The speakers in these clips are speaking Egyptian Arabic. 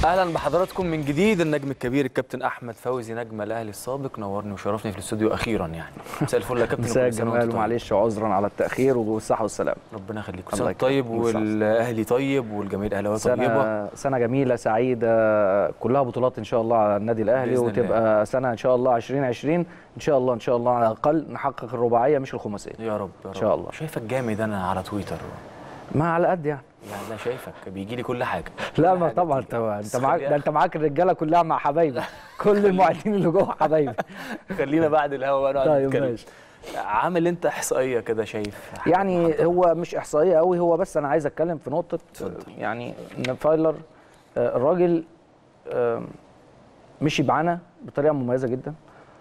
اهلا بحضراتكم من جديد النجم الكبير الكابتن احمد فوزي نجم الاهلي السابق نورني وشرفني في الاستوديو اخيرا يعني مساء الفل يا كابتن مساء وكل سنة وأنت الجمال طيب. ومعلش عذرا على التاخير والصحه والسلامه ربنا يخليك كل الله سنه يكرمك. طيب بالصحة. والاهلي طيب والجماهير الاهلاويه طيبه سنه سنه جميله سعيده كلها بطولات ان شاء الله على النادي الاهلي بإذن وتبقى سنه ان شاء الله 2020 ان شاء الله ان شاء الله على الاقل نحقق الرباعيه مش الخماسيه يا رب يا رب إن شاء الله. شايفك جامد انا على تويتر ما على قد يعني يعني انا شايفك بيجي لي كل حاجه لا كل ما حاجة طبعا بتيجي. انت بس انت معاك خليها- ده انت معاك الرجاله كلها مع حبايبي كل المعدين اللي جوه حبايبي خلينا بعد الهوا بقى نقعد طيب نتكلم. ماشي عامل انت احصائيه كده شايف يعني هو مش احصائيه قوي هو بس انا عايز اتكلم في نقطه اتفضل. يعني ان فايلر آه، الراجل آه، مشي معانا بطريقه مميزه جدا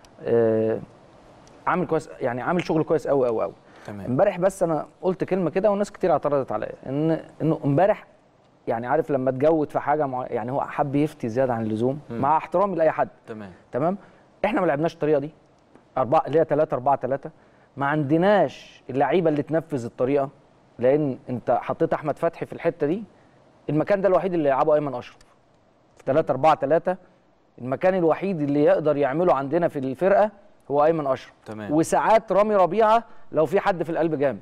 آه، عامل كويس يعني عامل شغل كويس قوي قوي قوي تمام امبارح بس انا قلت كلمه كده وناس كتير اعترضت عليا ان انه امبارح يعني عارف لما تجود في حاجه مع يعني هو حب يفتي زياده عن اللزوم مم. مع احترامي لاي حد تمام تمام احنا ما لعبناش الطريقه دي أربعة اللي هي 3 4 3 ما عندناش اللعيبه اللي تنفذ الطريقه لان انت حطيت احمد فتحي في الحته دي المكان ده الوحيد اللي يلعبه ايمن اشرف في 3 4 3 المكان الوحيد اللي يقدر يعمله عندنا في الفرقه هو ايمن اشرف تمام وساعات رامي ربيعه لو في حد في القلب جامد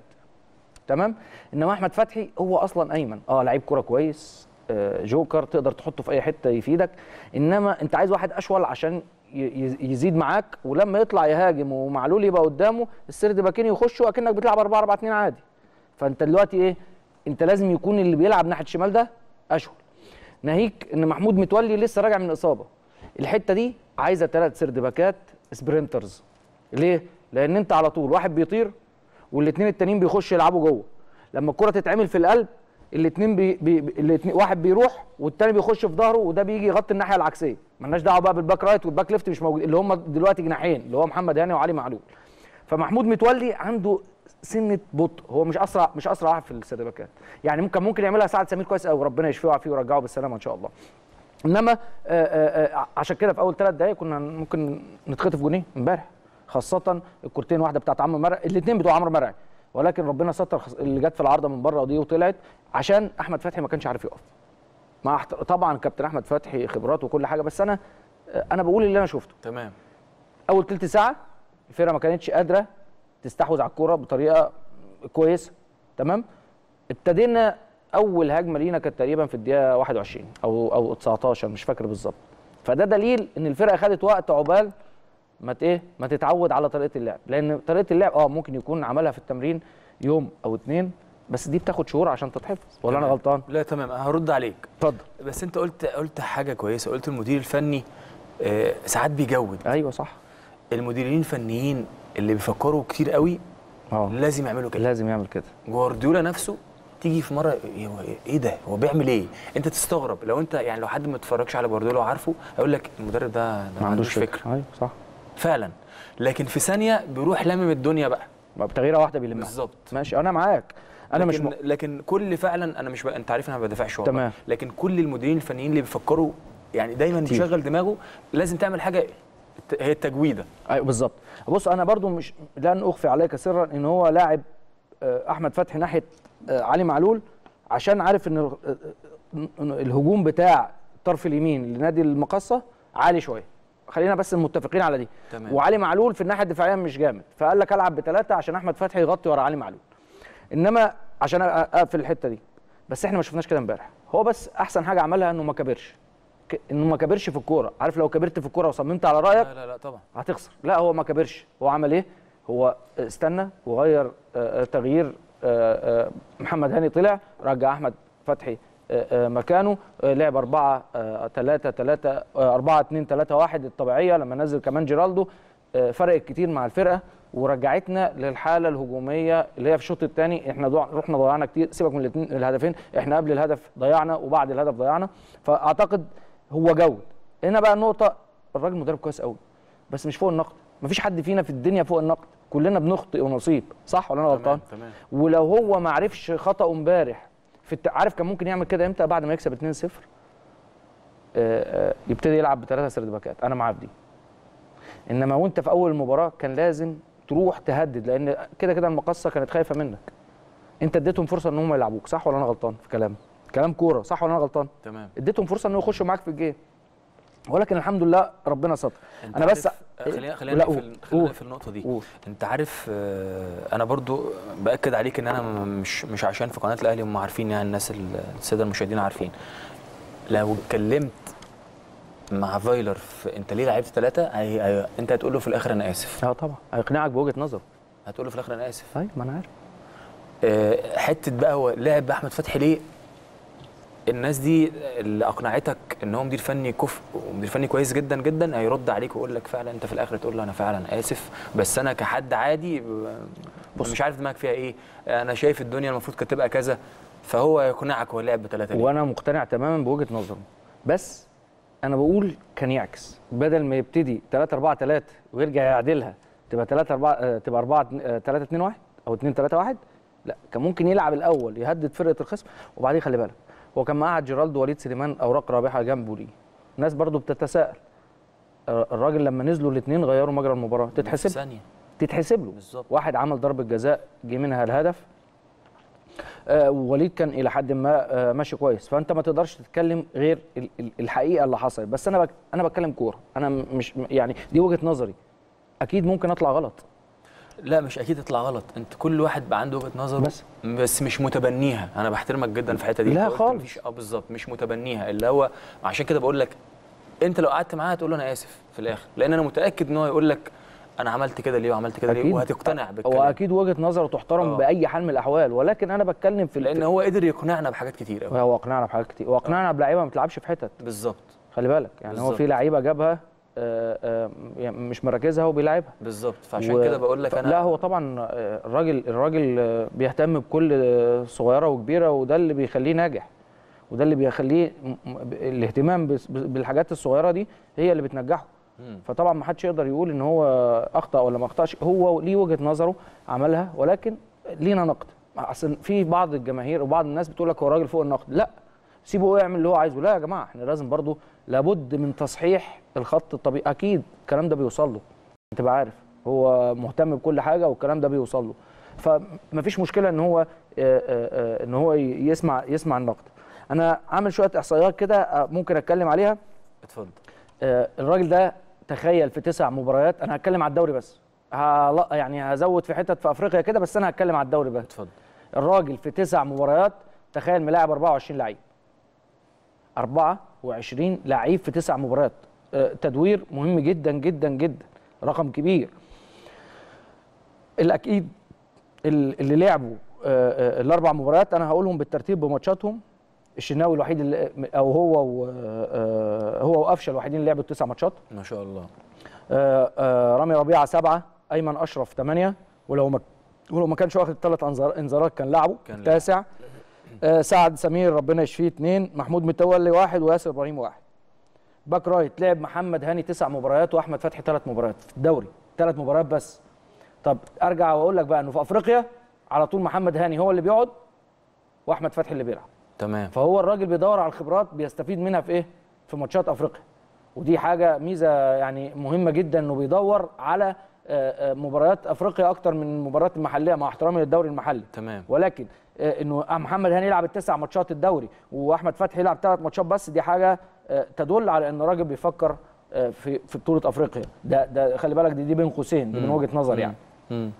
تمام انما احمد فتحي هو اصلا ايمن اه لعيب كوره كويس آه، جوكر تقدر تحطه في اي حته يفيدك انما انت عايز واحد اشول عشان ي- ي- يزيد معاك ولما يطلع يهاجم ومعلول يبقى قدامه السرد باكين يخشوا اكنك بتلعب 4 4 2 عادي فانت دلوقتي ايه انت لازم يكون اللي بيلعب ناحيه الشمال ده اشول ناهيك ان محمود متولي لسه راجع من اصابه الحته دي عايزه ثلاث سرد باكات سبرنترز ليه لان انت على طول واحد بيطير والاثنين التانيين بيخشوا يلعبوا جوه لما الكره تتعمل في القلب الاثنين بي... بي... الاتنين واحد بيروح والتاني بيخش في ظهره وده بيجي يغطي الناحيه العكسيه مالناش دعوه بقى بالباك رايت والباك ليفت مش موجود اللي هم دلوقتي جناحين اللي هو محمد هاني وعلي معلول فمحمود متولي عنده سنه بطء هو مش اسرع مش اسرع واحد في السيرفكات يعني ممكن ممكن يعملها سعد سمير كويس قوي ربنا يشفيه ويعافيه ويرجعه بالسلامه ان شاء الله انما آه، آه، آه، عشان كده في اول ثلاث دقائق كنا ممكن نتخطف جونين امبارح خاصه الكورتين واحده بتاعت عمرو مرعي الاثنين بتوع عمرو مرعي ولكن ربنا ستر خص- اللي جت في العارضه من بره ودي وطلعت عشان احمد فتحي ما كانش عارف يقف مع احت... طبعا كابتن احمد فتحي خبرات وكل حاجه بس انا آه، انا بقول اللي انا شفته تمام اول تلت ساعه الفرقه ما كانتش قادره تستحوذ على الكوره بطريقه كويسه تمام ابتدينا اول هجمه لينا كانت تقريبا في الدقيقه 21 او او 19 مش فاكر بالظبط فده دليل ان الفرقه خدت وقت عقبال ما ت- ايه ما تتعود على طريقه اللعب لان طريقه اللعب اه ممكن يكون عملها في التمرين يوم او اتنين بس دي بتاخد شهور عشان تتحفظ ولا انا تمام. غلطان لا تمام هرد عليك اتفضل بس انت قلت قلت حاجه كويسه قلت المدير الفني آه، ساعات بيجود ايوه صح المديرين الفنيين اللي بيفكروا كتير قوي اه لازم يعملوا كده لازم يعمل كده جوارديولا نفسه تيجي في مره إيه هو ايه ده هو بيعمل ايه انت تستغرب لو انت يعني لو حد ما اتفرجش على جوارديولا وعارفه هيقول لك المدرب ده, ده ما عندوش فكره ايوه صح فعلا لكن في ثانيه بيروح لامم الدنيا بقى ما بتغييره واحده بيلمها بالظبط ماشي انا معاك انا مش لكن, م... لكن كل فعلا انا مش ب... انت عارف انا ما بدافعش والله تمام. لكن كل المديرين الفنيين اللي بيفكروا يعني دايما كتير. بيشغل دماغه لازم تعمل حاجه الت- هي التجويده ايوه بالظبط بص انا برضو مش لن اخفي عليك سرا ان هو لاعب آه، احمد فتحي ناحيه آه، علي معلول عشان عارف ان ال- آه، آه، إن الهجوم بتاع الطرف اليمين لنادي المقصه عالي شويه خلينا بس متفقين على دي تمام. وعلي معلول في الناحيه الدفاعيه مش جامد فقال لك العب بثلاثه عشان احمد فتحي يغطي ورا علي معلول انما عشان أ- اقفل الحته دي بس احنا ما شفناش كده امبارح هو بس احسن حاجه عملها انه ما كبرش ك- انه ما كبرش في الكوره عارف لو كبرت في الكوره وصممت على رايك لا لا لا طبعا هتخسر لا هو ما كبرش هو عمل ايه هو استنى وغير آه، آه، تغيير آه، آه، محمد هاني طلع رجع احمد فتحي آه، آه، مكانه آه، لعب 4 3 3 4 2 3 1 الطبيعيه لما نزل كمان جيرالدو آه، فرقت كتير مع الفرقه ورجعتنا للحاله الهجوميه اللي هي في الشوط الثاني احنا ضوع رحنا ضيعنا كتير سيبك من الاثنين الهدفين احنا قبل الهدف ضيعنا وبعد الهدف ضيعنا فاعتقد هو جود هنا بقى النقطه الراجل مدرب كويس قوي بس مش فوق النقد مفيش حد فينا في الدنيا فوق النقد كلنا بنخطئ ونصيب صح ولا انا غلطان تمام تمام ولو هو ما عرفش خطأه امبارح في الت... عارف كان ممكن يعمل كده امتى بعد ما يكسب 2-0 آه، آه، يبتدي يلعب بثلاثه سرد باكات انا معاه في دي انما وانت في اول المباراه كان لازم تروح تهدد لان كده كده المقصه كانت خايفه منك انت اديتهم فرصه ان هم يلعبوك صح ولا انا غلطان في كلامي كلام كوره صح ولا انا غلطان تمام اديتهم فرصه انه يخشوا معاك في الجيم ولكن الحمد لله ربنا ستر انت انا بس عارف- خلينا خلينا لا، نقفل قول. خلينا قول. نقفل النقطه دي قول. انت عارف آه، انا برضو باكد عليك ان انا م- مش مش عشان في قناه الاهلي هم عارفين يعني الناس ال- الساده المشاهدين عارفين لو اتكلمت مع فايلر في انت ليه لعبت ثلاثه هي... هي... انت هتقول له في الاخر انا اسف اه طبعا هيقنعك بوجهه نظره هتقول له في الاخر انا اسف ايوه ما انا عارف آه، حته بقى هو لعب باحمد فتحي ليه الناس دي اللي اقنعتك ان هو مدير فني كفء ومدير فني كويس جدا جدا هيرد عليك ويقول لك فعلا انت في الاخر تقول له انا فعلا اسف بس انا كحد عادي ب- بص. مش عارف دماغك فيها ايه انا شايف الدنيا المفروض كانت تبقى كذا فهو يقنعك هو لعب بثلاثه ليه وانا مقتنع تماما بوجهه نظره بس انا بقول كان يعكس بدل ما يبتدي 3 4 3 ويرجع يعدلها تبقى 3 4 تبقى 4 3 2 1 او 2 3 1 لا كان ممكن يلعب الاول يهدد فرقه الخصم وبعدين خلي بالك هو كان مقعد جيرالدو وليد سليمان اوراق رابحه جنبه ليه الناس برضو بتتساءل الراجل لما نزلوا الاثنين غيروا مجرى المباراه في تتحسب ثانيه تتحسب له بالظبط. واحد عمل ضربه جزاء جه منها الهدف آه ووليد كان الى حد ما آه ماشي كويس فانت ما تقدرش تتكلم غير ال- ال- الحقيقه اللي حصلت بس انا بك انا بتكلم كوره انا م- مش يعني دي وجهه نظري اكيد ممكن اطلع غلط لا مش اكيد تطلع غلط انت كل واحد بقى عنده وجهه نظره بس. بس مش متبنيها انا بحترمك جدا في الحته دي لا أنت قلت خالص. مفيش اه بالظبط مش متبنيها اللي هو عشان كده بقول لك انت لو قعدت معاه هتقول له انا اسف في الاخر لان انا متاكد ان هو يقول لك انا عملت كده ليه وعملت كده ليه أكيد. وهتقتنع هو بالكلام اكيد وجهه نظره تحترم آه. باي حال من الاحوال ولكن انا بتكلم في لان هو قدر يقنعنا بحاجات كتير قوي هو اقنعنا بحاجات كتير واقنعنا بلعيبه ما بتلعبش في حتت بالظبط خلي بالك يعني هو بالظبط. في لعيبه جابها آه، آه، يعني مش مراكزها وبيلعبها بالظبط فعشان و- كده بقول لك ف- انا لا هو طبعا آه، الراجل الراجل آه، بيهتم بكل آه، صغيره وكبيره وده اللي بيخليه ناجح وده اللي بيخليه م- م- ب- الاهتمام بس- ب- بالحاجات الصغيره دي هي اللي بتنجحه مم. فطبعا ما حدش يقدر يقول ان هو اخطا ولا ما اخطاش هو ليه وجهه نظره عملها ولكن لينا نقد اصل في بعض الجماهير وبعض الناس بتقول لك هو راجل فوق النقد لا سيبه هو يعمل اللي هو عايزه لا يا جماعه احنا لازم برضو لابد من تصحيح الخط الطبيعي اكيد الكلام ده بيوصل له تبقى عارف هو مهتم بكل حاجه والكلام ده بيوصل له فمفيش مشكله ان هو آه، آه، آه، ان هو ي- يسمع يسمع النقد انا عامل شويه احصائيات كده آه، ممكن اتكلم عليها اتفضل آه، الراجل ده تخيل في تسع مباريات انا هتكلم على الدوري بس هلا يعني هزود في حتت في افريقيا كده بس انا هتكلم على الدوري بس اتفضل الراجل في تسع مباريات تخيل ملاعب 24 لعيب 24 لعيب في تسع مباريات آه، تدوير مهم جدا جدا جدا رقم كبير الاكيد ال- اللي لعبوا آه، آه، الاربع مباريات انا هقولهم بالترتيب بماتشاتهم الشناوي الوحيد اللي او هو و- آه، هو وقفشه الوحيدين اللي لعبوا التسع ماتشات ما شاء الله آه، آه، رامي ربيعه سبعه ايمن اشرف ثمانيه ولو ما ولو ما كانش واخد ثلاث انذارات كان لعبه كان لعب. تاسع آه، سعد سمير ربنا يشفيه اثنين محمود متولي واحد وياسر ابراهيم واحد باك رايت لعب محمد هاني تسع مباريات واحمد فتحي ثلاث مباريات في الدوري ثلاث مباريات بس طب ارجع واقول لك بقى انه في افريقيا على طول محمد هاني هو اللي بيقعد واحمد فتحي اللي بيلعب تمام فهو الراجل بيدور على الخبرات بيستفيد منها في ايه؟ في ماتشات افريقيا ودي حاجه ميزه يعني مهمه جدا انه بيدور على آه، آه، مباريات افريقيا اكتر من المباريات المحليه مع احترامي للدوري المحلي تمام ولكن آه، انه محمد هاني يلعب التسع ماتشات الدوري واحمد فتحي يلعب ثلاث ماتشات بس دي حاجه آه، تدل على ان الراجل بيفكر آه، في في بطوله افريقيا ده ده خلي بالك دي, دي بين قوسين دي من مم. وجهه نظر يعني مم.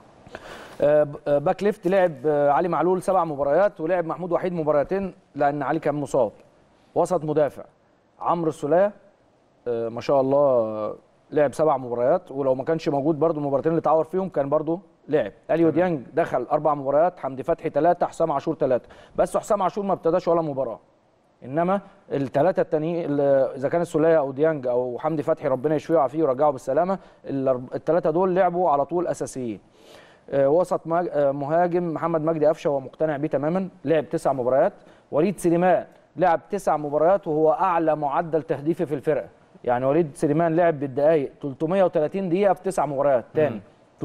آه، ب- آه، باك ليفت لعب آه، علي معلول سبع مباريات ولعب محمود وحيد مباراتين لان علي كان مصاب وسط مدافع عمرو السوليه آه، ما شاء الله آه، لعب سبع مباريات ولو ما كانش موجود برضو المباراتين اللي اتعور فيهم كان برضو لعب اليو ديانج دخل اربع مباريات حمدي فتحي ثلاثه حسام عاشور ثلاثه بس حسام عاشور ما ابتداش ولا مباراه انما الثلاثه التانيين اللي- اذا كان السوليه او ديانج او حمدي فتحي ربنا يشفيه ويعافيه ويرجعه بالسلامه الثلاثه دول لعبوا على طول اساسيين آه، وسط مهاج- آه، مهاجم محمد مجدي قفشه هو مقتنع بيه تماما لعب تسع مباريات وليد سليمان لعب تسع مباريات وهو اعلى معدل تهديفي في الفرقه يعني وليد سليمان لعب بالدقائق 330 دقيقه في تسع مباريات تاني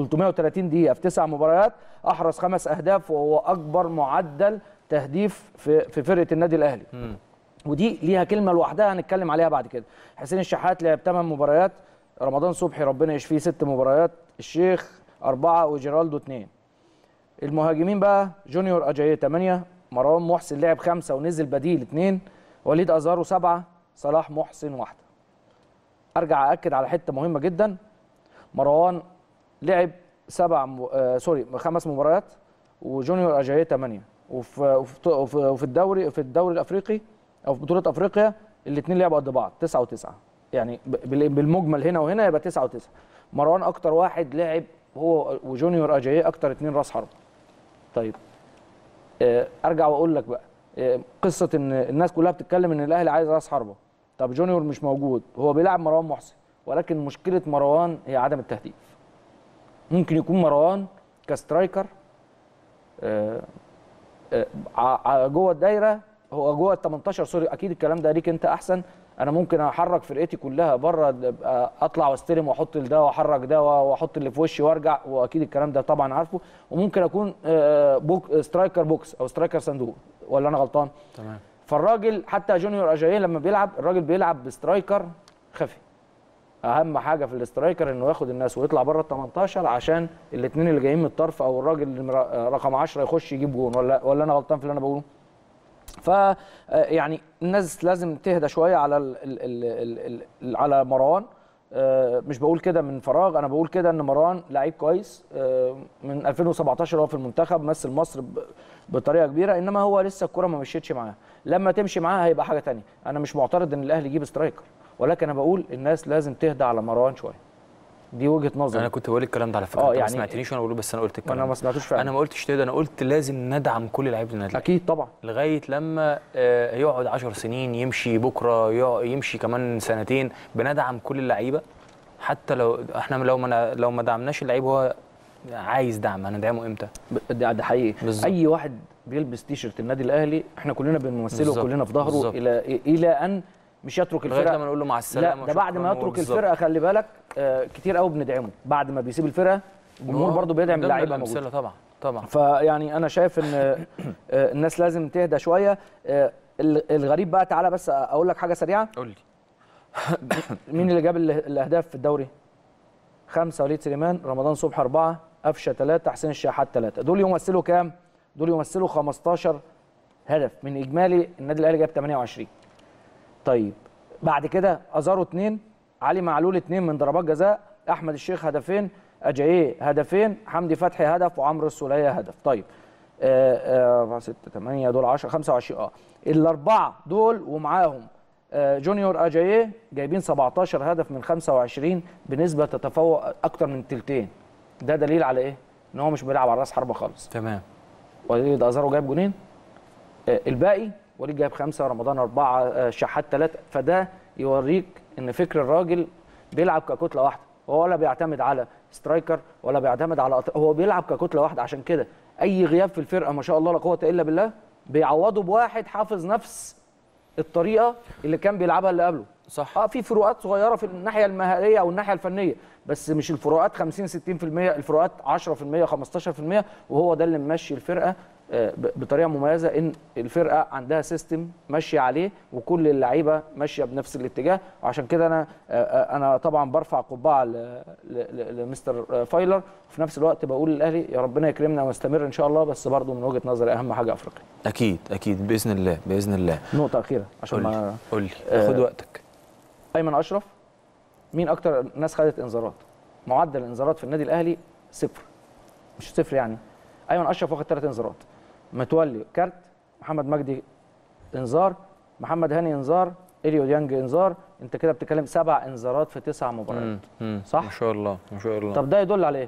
330 دقيقه في تسع مباريات احرز خمس اهداف وهو اكبر معدل تهديف في في فرقه النادي الاهلي مم. ودي ليها كلمه لوحدها هنتكلم عليها بعد كده حسين الشحات لعب 8 مباريات رمضان صبحي ربنا يشفيه ست مباريات الشيخ أربعة وجيرالدو اثنين المهاجمين بقى جونيور أجاييه 8 مروان محسن لعب خمسه ونزل بديل اثنين وليد ازارو سبعه صلاح محسن واحده ارجع اكد على حته مهمه جدا مروان لعب سبع م... آه سوري خمس مباريات وجونيور اجاييه ثمانيه وفي وفي وفي- وفي الدوري في الدوري الافريقي او في بطوله افريقيا الاثنين لعبوا قد بعض تسعه وتسعه يعني ب- بال- بالمجمل هنا وهنا يبقى تسعه وتسعه مروان اكتر واحد لعب هو وجونيور اجاييه اكتر اثنين راس حرب طيب آه، ارجع واقول لك بقى آه، قصه ان الناس كلها بتتكلم ان الاهلي عايز راس حربه طب جونيور مش موجود هو بيلعب مروان محسن ولكن مشكله مروان هي عدم التهديف ممكن يكون مروان كسترايكر آه، آه، ع- ع- جوه الدايره هو جوه ال 18 سوري اكيد الكلام ده ليك انت احسن انا ممكن احرك فرقتي كلها بره أبقى اطلع واستلم واحط ده واحرك ده واحط اللي في وشي وارجع واكيد الكلام ده طبعا عارفه وممكن اكون آه، بوك سترايكر بوكس او سترايكر صندوق ولا انا غلطان تمام فالراجل حتى جونيور اجاييه لما بيلعب الراجل بيلعب بسترايكر خفي اهم حاجه في الاسترايكر انه ياخد الناس ويطلع بره ال 18 عشان الاثنين اللي جايين من الطرف او الراجل اللي مر- رقم 10 يخش يجيب جون ولا ولا انا غلطان في اللي انا بقوله ف آه، يعني الناس لازم تهدى شويه على ال ال ال ال ال على مروان آه، مش بقول كده من فراغ انا بقول كده ان مروان لعيب كويس آه، من 2017 هو في المنتخب مثل مصر ب- بطريقه كبيره انما هو لسه الكره ما مشيتش معاه لما تمشي معاه هيبقى حاجه تانية انا مش معترض ان الاهلي يجيب سترايكر ولكن انا بقول الناس لازم تهدى على مروان شويه دي وجهه نظري انا كنت بقول الكلام ده على فكره آه، انت ما يعني- سمعتنيش وانا بقوله بس انا قلت الكلام انا ما ده. سمعتوش فعلا انا ما قلتش كده انا قلت لازم ندعم كل لعيبه النادي الأهلي. اكيد طبعا لغايه لما آه، يقعد 10 سنين يمشي بكره يقع- يمشي كمان سنتين بندعم كل اللعيبه حتى لو احنا لو ما لو ما دعمناش اللعيب هو عايز دعم هندعمه امتى؟ ب- ده ده حقيقي بالظبط. اي واحد بيلبس تيشرت النادي الاهلي احنا كلنا بنمثله بالظبط. وكلنا في ظهره بالظبط. الى الى ان مش يترك لغايه الفرقه لما نقول له مع السلامه لا ده بعد ما وشكراً يترك بالظبط. الفرقه خلي بالك آه كتير قوي بندعمه بعد ما بيسيب الفرقه الجمهور آه، برضه بيدعم ضمن اللعيبه موجوده الامثله طبعا طبعا فيعني انا شايف ان آه، آه، الناس لازم تهدى شويه آه، ال- الغريب بقى تعالى بس اقول لك حاجه سريعه قول لي مين اللي جاب ال- الاهداف في الدوري؟ خمسه وليد سليمان، رمضان صبحي اربعه، قفشه ثلاثه، حسين الشحات ثلاثه، دول يمثلوا كام؟ دول يمثلوا 15 هدف من اجمالي النادي الاهلي جاب 28. طيب بعد كده ازارو اثنين، علي معلول اثنين من ضربات جزاء، احمد الشيخ هدفين، اجاييه هدفين، حمدي فتحي هدف وعمرو السوليه هدف. طيب 4 6 8 دول 10 25 اه الاربعه دول ومعاهم آه، جونيور اجاييه جايبين 17 هدف من 25 بنسبه تتفوق اكتر من تلتين ده دليل على ايه؟ ان هو مش بيلعب على راس حربه خالص تمام وليد ازارو جايب جونين آه، الباقي وليد جايب خمسه رمضان اربعه آه، شحات ثلاثه فده يوريك ان فكر الراجل بيلعب ككتله واحده هو ولا بيعتمد على سترايكر ولا بيعتمد على أط- هو بيلعب ككتله واحده عشان كده اي غياب في الفرقه ما شاء الله لا قوه الا بالله بيعوضوا بواحد حافظ نفس الطريقه اللي كان بيلعبها اللي قبله صح اه في فروقات صغيره في الناحيه المهاريه او الناحيه الفنيه بس مش الفروقات 50 60% الفروقات 10% 15% وهو ده اللي ممشي الفرقه آه، ب- بطريقه مميزه ان الفرقه عندها سيستم ماشيه عليه وكل اللعيبه ماشيه بنفس الاتجاه وعشان كده انا آه، آه، انا طبعا برفع قبعه ل- ل- ل- لمستر آه، فايلر وفي نفس الوقت بقول للاهلي يا ربنا يكرمنا ونستمر ان شاء الله بس برضه من وجهه نظري اهم حاجه افريقيا اكيد اكيد باذن الله باذن الله نقطه اخيره عشان قول ما لي قول لي آه، خد وقتك ايمن اشرف مين اكتر ناس خدت انذارات معدل الانذارات في النادي الاهلي صفر مش صفر يعني ايمن اشرف واخد ثلاث انذارات متولي كارت محمد مجدي انذار محمد هاني انذار اليو ديانج انذار انت كده بتتكلم سبع انذارات في تسع مباريات مم، مم. صح؟ ما شاء الله ما شاء الله طب ده يدل على ايه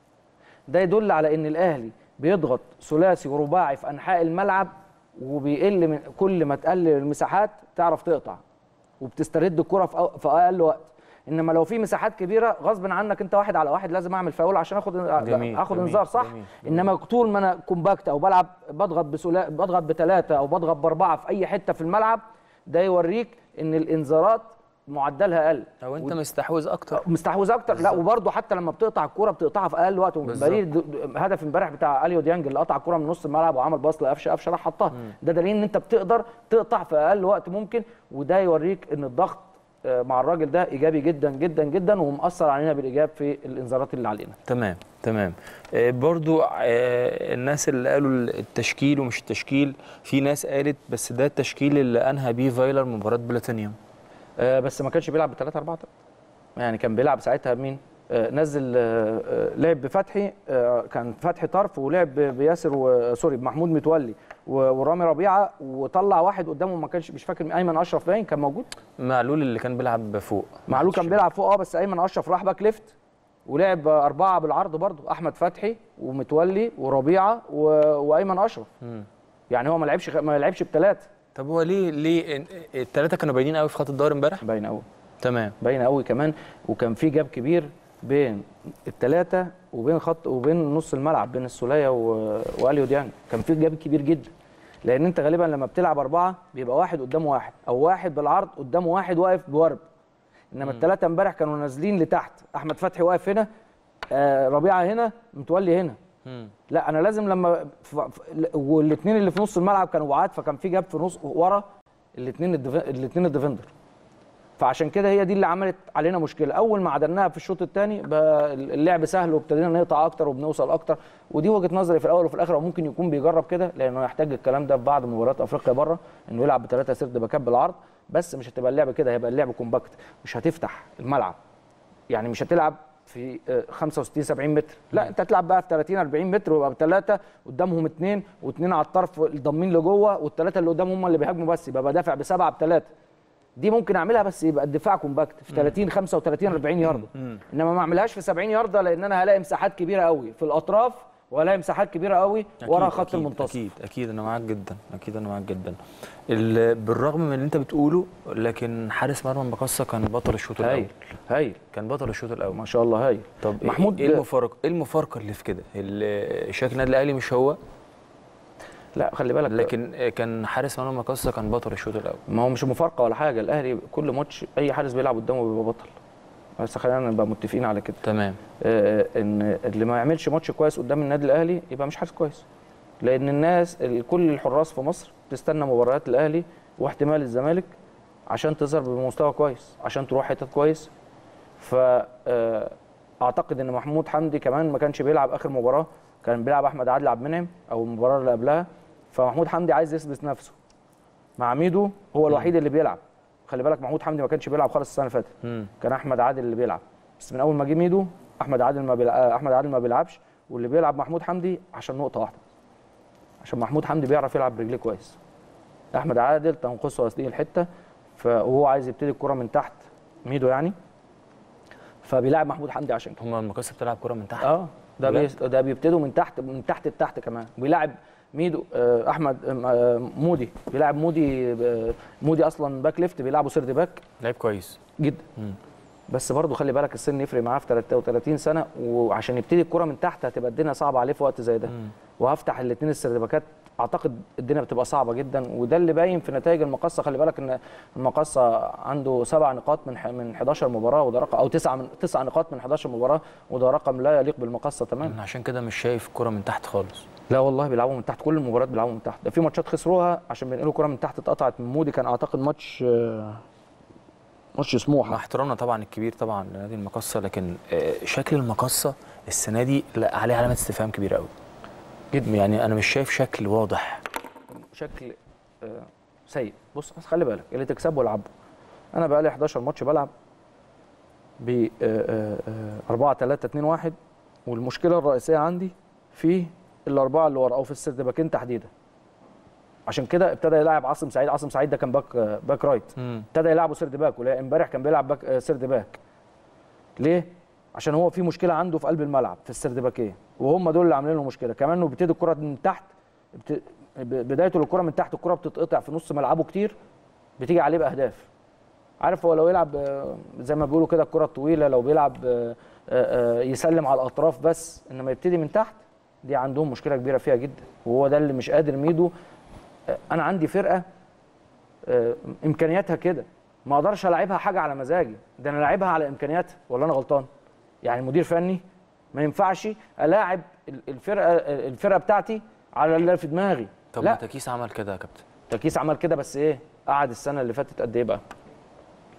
ده يدل على ان الاهلي بيضغط ثلاثي ورباعي في انحاء الملعب وبيقل من كل ما تقلل المساحات تعرف تقطع وبتسترد الكره في أو- في اقل وقت انما لو في مساحات كبيره غصب عنك انت واحد على واحد لازم اعمل فاول عشان اخد جميل، اخد جميل، انذار صح جميل، انما طول ما انا كومباكت او بلعب بضغط بسلا بضغط بثلاثه او بضغط باربعه في اي حته في الملعب ده يوريك ان الانذارات معدلها اقل لو انت مستحوذ اكتر مستحوذ اكتر لا وبرده حتى لما بتقطع الكوره بتقطعها في اقل وقت بالظبط. بدليل د- د- هدف امبارح بتاع اليو ديانج اللي قطع الكوره من نص الملعب وعمل باص لقفشه قفشه راح حطها ده دليل ان انت بتقدر تقطع في اقل وقت ممكن وده يوريك ان الضغط آه، مع الراجل ده ايجابي جدا جدا جدا ومأثر علينا بالايجاب في الانذارات اللي علينا تمام تمام آه، برضو آه، الناس اللي قالوا التشكيل ومش التشكيل في ناس قالت بس ده التشكيل اللي انهى بيه فايلر مباراه بلاتينيوم آه، بس ما كانش بيلعب ب 3 4 يعني كان بيلعب ساعتها بمين؟ آه، نزل آه، آه، لعب بفتحي آه، كان فتحي طرف ولعب ب- بياسر و- سوري بمحمود متولي و- ورامي ربيعه وطلع واحد قدامه ما كانش مش فاكر مين، ايمن اشرف باين كان موجود معلول اللي كان بيلعب فوق معلول كان بيلعب فوق اه بس ايمن اشرف راح باك ليفت ولعب اربعه بالعرض برضه احمد فتحي ومتولي وربيعه و... وايمن اشرف مم. يعني هو ما لعبش ما لعبش بثلاثه طب هو ليه ليه الثلاثه كانوا باينين قوي في خط الظهر امبارح باين قوي تمام باين قوي كمان وكان في جاب كبير بين الثلاثه وبين خط وبين نص الملعب بين السوليه و... واليو ديانج كان في جاب كبير جدا لان انت غالبا لما بتلعب اربعه بيبقى واحد قدام واحد او واحد بالعرض قدامه واحد واقف بورب انما الثلاثه امبارح كانوا نازلين لتحت احمد فتحي واقف هنا آه ربيعه هنا متولي هنا مم. لا انا لازم لما والاثنين اللي في نص الملعب كانوا بعاد فكان في جاب في نص ورا الاثنين الاثنين الديفندر فعشان كده هي دي اللي عملت علينا مشكله اول ما عدلناها في الشوط الثاني بقى اللعب سهل وابتدينا نقطع اكتر وبنوصل اكتر ودي وجهه نظري في الاول وفي الاخر هو ممكن يكون بيجرب كده لانه يحتاج الكلام ده في بعض مباريات افريقيا بره انه يلعب بثلاثه سرد باكات بالعرض بس مش هتبقى اللعب كده هيبقى اللعب كومباكت مش هتفتح الملعب يعني مش هتلعب في آه، 65 70 متر لا انت هتلعب بقى في 30 40 متر ويبقى بثلاثه قدامهم اثنين واثنين على الطرف ضامين لجوه والثلاثه اللي قدامهم هم اللي بيهاجموا بس يبقى بدافع بسبعه بثلاثه دي ممكن اعملها بس يبقى الدفاع كومباكت في 30 35 40 يارده انما ما اعملهاش في 70 يارده لان انا هلاقي مساحات كبيره قوي في الاطراف وهلاقي مساحات كبيره قوي ورا أكيد، خط أكيد، المنتصف اكيد اكيد انا معاك جدا اكيد انا معاك جدا ال- بالرغم من اللي انت بتقوله لكن حارس مرمى مقصه كان بطل الشوط الاول هايل هايل كان بطل الشوط الاول ما شاء الله هايل طب محمود- محمود ايه المفارقه ايه المفارقه اللي في كده ال- شكل النادي الاهلي مش هو لا خلي بالك لكن كان حارس مرمى مقصه كان بطل الشوط الاول ما هو مش مفارقه ولا حاجه الاهلي كل ماتش اي حارس بيلعب قدامه بيبقى بطل بس خلينا نبقى متفقين على كده تمام آه، ان اللي ما يعملش ماتش كويس قدام النادي الاهلي يبقى مش حارس كويس لان الناس ال- كل الحراس في مصر بتستنى مباريات الاهلي واحتمال الزمالك عشان تظهر بمستوى كويس عشان تروح حتت كويس ف آه، اعتقد ان محمود حمدي كمان ما كانش بيلعب اخر مباراه كان بيلعب احمد عادل عبد المنعم او المباراه اللي قبلها فمحمود حمدي عايز يثبت نفسه مع ميدو هو الوحيد اللي بيلعب خلي بالك محمود حمدي ما كانش بيلعب خالص السنه اللي فاتت مم. كان احمد عادل اللي بيلعب بس من اول ما جه ميدو احمد عادل ما بيلعب احمد عادل ما بيلعبش واللي بيلعب محمود حمدي عشان نقطه واحده عشان محمود حمدي بيعرف يلعب برجليه كويس احمد عادل تنقصه هذه الحته فهو عايز يبتدي الكره من تحت ميدو يعني فبيلعب محمود حمدي عشان كده هما المقصه بتلعب كره من تحت اه ده بي... بجد؟ ده بيبتدوا من تحت من تحت لتحت كمان بيلعب ميدو آه احمد آه مودي بيلعب مودي آه مودي اصلا باك ليفت بيلعبه سيرد باك لعيب كويس جدا مم. بس برضه خلي بالك السن يفرق معاه في 33 سنه وعشان يبتدي الكره من تحت هتبقى الدنيا صعبه عليه في وقت زي ده مم. وهفتح الاثنين السردباكات اعتقد الدنيا بتبقى صعبه جدا وده اللي باين في نتائج المقصه خلي بالك ان المقصه عنده سبع نقاط من ح- من 11 مباراه وده رقم او تسعه من تسع نقاط من 11 مباراه وده رقم لا يليق بالمقصه تماما أنا عشان كده مش شايف كره من تحت خالص لا والله بيلعبوا من تحت كل المباريات بيلعبوا من تحت ده في ماتشات خسروها عشان بينقلوا كره من تحت اتقطعت من مودي كان اعتقد ماتش آه، ماتش مع سموحه احترامنا طبعا الكبير طبعا لنادي المقصه لكن آه، شكل المقصه السنه دي لا عليه علامه استفهام كبيره قوي جدا يعني انا مش شايف شكل واضح شكل آه، سيء بص بس خلي بالك اللي تكسبه العبه انا بقى لي 11 ماتش بلعب ب 4 3 2 1 والمشكله الرئيسيه عندي في الاربعه اللي ورا او في السرد باكين تحديدا عشان كده ابتدى يلعب عاصم سعيد عاصم سعيد ده كان باك آه، باك رايت مم. ابتدى يلعبه سرد باك ولا امبارح كان بيلعب باك آه، سرد باك ليه عشان هو في مشكله عنده في قلب الملعب في السرد باكيه وهم دول اللي عاملين له مشكله كمان انه بيبتدي الكره من تحت بت... ب- بدايته للكره من تحت الكره بتتقطع في نص ملعبه كتير بتيجي عليه باهداف عارف هو لو يلعب آه، زي ما بيقولوا كده الكره الطويله لو بيلعب آه، آه، آه، يسلم على الاطراف بس انما يبتدي من تحت دي عندهم مشكله كبيره فيها جدا وهو ده اللي مش قادر ميدو آه، انا عندي فرقه آه، امكانياتها كده ما اقدرش العبها حاجه على مزاجي ده انا العبها على امكانياتها ولا انا غلطان يعني مدير فني ما ينفعش الاعب ال- الفرقه الفرقه بتاعتي على اللي في دماغي طب ما لا تكيس عمل كده يا كابتن تركيز عمل كده بس ايه قعد السنه اللي فاتت قد ايه بقى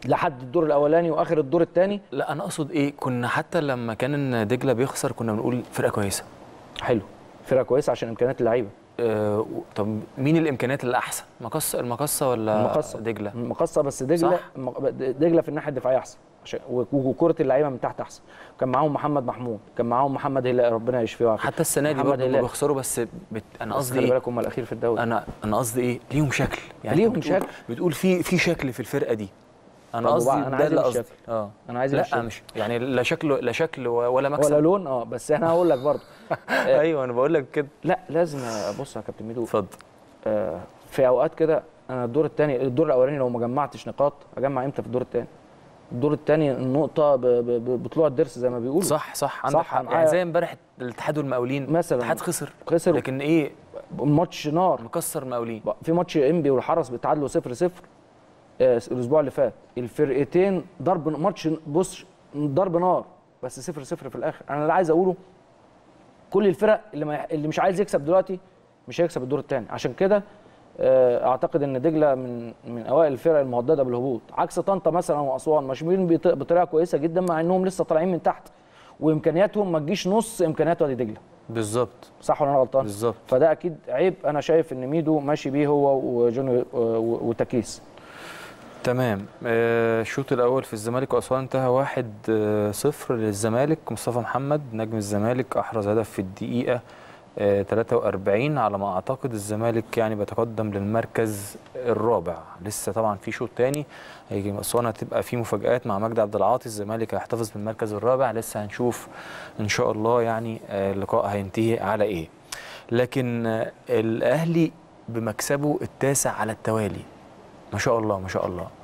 لحد الدور الاولاني واخر الدور الثاني لا انا اقصد ايه كنا حتى لما كان دجله بيخسر كنا بنقول فرقه كويسه حلو فرقه كويسه عشان امكانيات اللعيبه آه و- طب مين الامكانيات اللي احسن مقصه المقصه ولا المقصه دجله المقصه بس دجله صح. الم- دجله في الناحيه الدفاعيه احسن عشان و- وكره اللعيبه من تحت احسن كان معاهم محمد محمود كان معاهم محمد هلال ربنا يشفيه ويعافيه حتى السنه دي محمد برضه هلال. بيخسروا بس بت... انا بس قصدي خلي ايه بالك هم الاخير في الدوري انا انا قصدي ايه ليهم شكل ليهم بتقول شكل. بتقول في في شكل في الفرقه دي انا طب قصدي وبعد- أنا ده عايز اللي الشكل. قصدي اه انا عايز لا الشكل. مش يعني لا شكل لا شكل ولا مكسب ولا لون اه بس انا هقول لك برضه ايوه انا بقول لك كده لا لازم بص يا كابتن ميدو اتفضل آه، في اوقات كده انا الدور الثاني الدور الاولاني لو ما جمعتش نقاط اجمع امتى في الدور الثاني الدور الثاني النقطه ب- ب- ب- بطلوع الضرس زي ما بيقولوا صح صح عندك صح، حق معايا. يعني زي امبارح الاتحاد والمقاولين مثلاً. الاتحاد خسر خسر لكن ايه الماتش نار مكسر مقاولين بقى في ماتش انبي والحرس بيتعادلوا 0 0 الاسبوع اللي فات الفرقتين ضرب ماتش بص ضرب نار بس 0 0 في الاخر انا اللي عايز اقوله كل الفرق اللي ما اللي مش عايز يكسب دلوقتي مش هيكسب الدور الثاني عشان كده آه، اعتقد ان دجله من من اوائل الفرق المهدده بالهبوط عكس طنطا مثلا واسوان ماشيين بيط- بطريقه كويسه جدا مع انهم لسه طالعين من تحت وامكانياتهم ما تجيش نص امكانيات وادي دجله بالظبط صح ولا انا غلطان بالظبط فده اكيد عيب انا شايف ان ميدو ماشي بيه هو وجوني و- و- وتكيس تمام آه، الشوط الاول في الزمالك واسوان انتهى واحد آه، صفر للزمالك مصطفى محمد نجم الزمالك احرز هدف في الدقيقه آه، 43 على ما اعتقد الزمالك يعني بيتقدم للمركز الرابع لسه طبعا في شوط تاني هيجي اسوان هتبقى في مفاجات مع مجدي عبد العاطي الزمالك هيحتفظ بالمركز الرابع لسه هنشوف ان شاء الله يعني آه، اللقاء هينتهي على ايه لكن آه، الاهلي بمكسبه التاسع على التوالي ما شاء الله ما شاء الله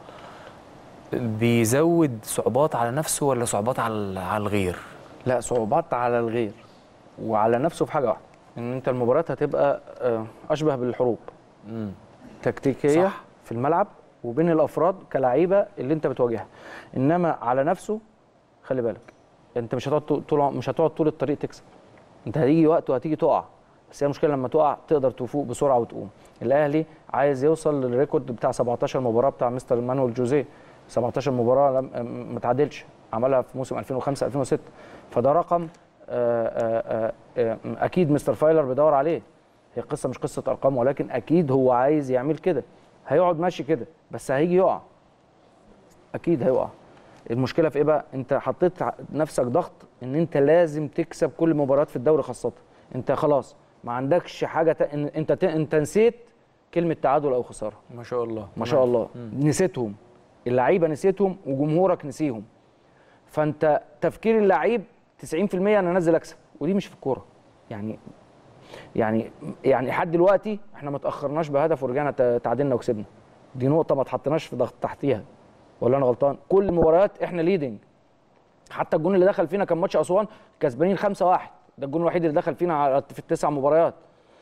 بيزود صعوبات على نفسه ولا صعوبات على على الغير لا صعوبات على الغير وعلى نفسه في حاجه واحده ان انت المباراه هتبقى آه، اشبه بالحروب امم تكتيكيه صح. في الملعب وبين الافراد كلعيبه اللي انت بتواجهها انما على نفسه خلي بالك انت مش هتقعد طول- طول مش هتقعد طول الطريق تكسب انت هتيجي وقت وهتيجي تقع بس هي المشكله لما تقع تقدر تفوق بسرعه وتقوم الاهلي عايز يوصل للريكورد بتاع 17 مباراه بتاع مستر مانويل جوزيه 17 مباراه لم ما تعادلش عملها في موسم 2005 2006 فده رقم آه، آه، آه، آه، اكيد مستر فايلر بيدور عليه هي قصه مش قصه ارقام ولكن اكيد هو عايز يعمل كده هيقعد ماشي كده بس هيجي يقع اكيد هيقع المشكله في ايه بقى انت حطيت ع- نفسك ضغط ان انت لازم تكسب كل مباريات في الدوري خاصه انت خلاص ما عندكش حاجه ت... إن- انت ت... انت نسيت كلمه تعادل او خساره ما شاء الله ما شاء الله نسيتهم اللعيبه نسيتهم وجمهورك نسيهم فانت تفكير اللعيب 90% انا نازل اكسب ودي مش في الكوره يعني يعني يعني لحد دلوقتي احنا ما تاخرناش بهدف ورجعنا ت- تعادلنا وكسبنا دي نقطه ما اتحطناش في ضغط تحتيها ولا انا غلطان كل المباريات احنا ليدنج حتى الجون اللي دخل فينا كان ماتش اسوان كسبانين 5-1 ده الجون الوحيد اللي دخل فينا على- في التسع مباريات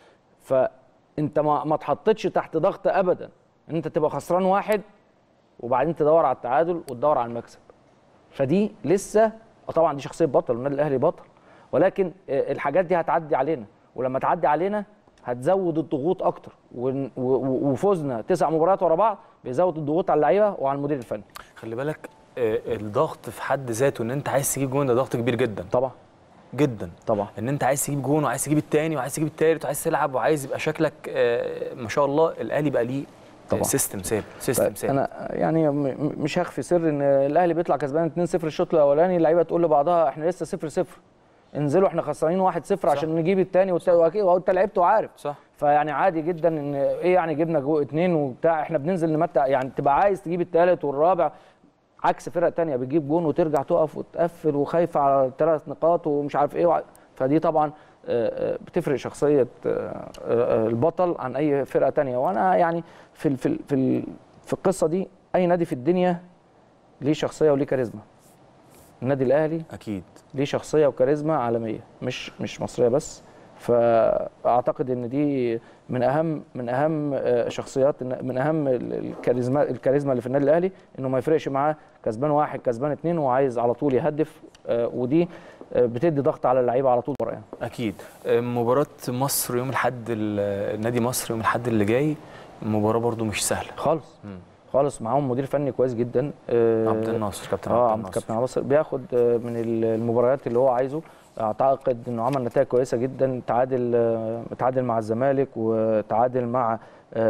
فانت ما ما اتحطتش تحت ضغط ابدا ان انت تبقى خسران واحد وبعدين تدور على التعادل وتدور على المكسب فدي لسه آه طبعا دي شخصيه بطل والنادي الاهلي بطل ولكن آه، الحاجات دي هتعدي علينا ولما تعدي علينا هتزود الضغوط اكتر ون- و- و- وفوزنا تسع مباريات ورا بعض بيزود الضغوط على اللعيبه وعلى المدير الفني خلي بالك آه، الضغط في حد ذاته ان انت عايز تجيب جون ده ضغط كبير جدا طبعا جدا طبعا ان انت عايز تجيب جون وعايز تجيب التاني وعايز تجيب التالت وعايز تلعب وعايز يبقى شكلك آه، ما شاء الله الاهلي بقى ليه طبعا. سيستم ثابت سيستم ثابت انا يعني م- م- مش هخفي سر ان الاهلي بيطلع كسبان 2-0 الشوط الاولاني اللعيبه تقول لبعضها احنا لسه 0-0 انزلوا احنا خسرانين 1-0 عشان نجيب الثاني واكيد وانت لعبت وعارف صح فيعني عادي جدا ان ايه يعني جبنا جو اتنين وبتاع احنا بننزل نمتع يعني تبقى عايز تجيب الثالث والرابع عكس فرق تانية بتجيب جون وترجع تقف وتقفل وخايفه على ثلاث نقاط ومش عارف ايه وع- فدي طبعا آه، آه، بتفرق شخصيه آه، آه، البطل عن اي فرقه تانية وانا يعني في ال- في ال- في ال- في القصه دي اي نادي في الدنيا ليه شخصيه وليه كاريزما النادي الاهلي اكيد ليه شخصيه وكاريزما عالميه مش مش مصريه بس فاعتقد ان دي من اهم من اهم آه، شخصيات من اهم ال- الكاريزما الكاريزما اللي في النادي الاهلي انه ما يفرقش معاه كسبان واحد كسبان اتنين وعايز على طول يهدف آه، ودي آه، بتدي ضغط على اللعيبه على طول بره يعني اكيد آه، مباراه مصر يوم الاحد ال- نادي مصر يوم الاحد اللي جاي مباراه برضو مش سهله خالص مم. خالص معاهم مدير فني كويس جدا آه، عبد الناصر كابتن اه عبد عبد الناصر كابتن عبد الناصر بياخد آه، من ال- المباريات اللي هو عايزه اعتقد انه عمل نتائج كويسه جدا تعادل آه، تعادل مع الزمالك وتعادل مع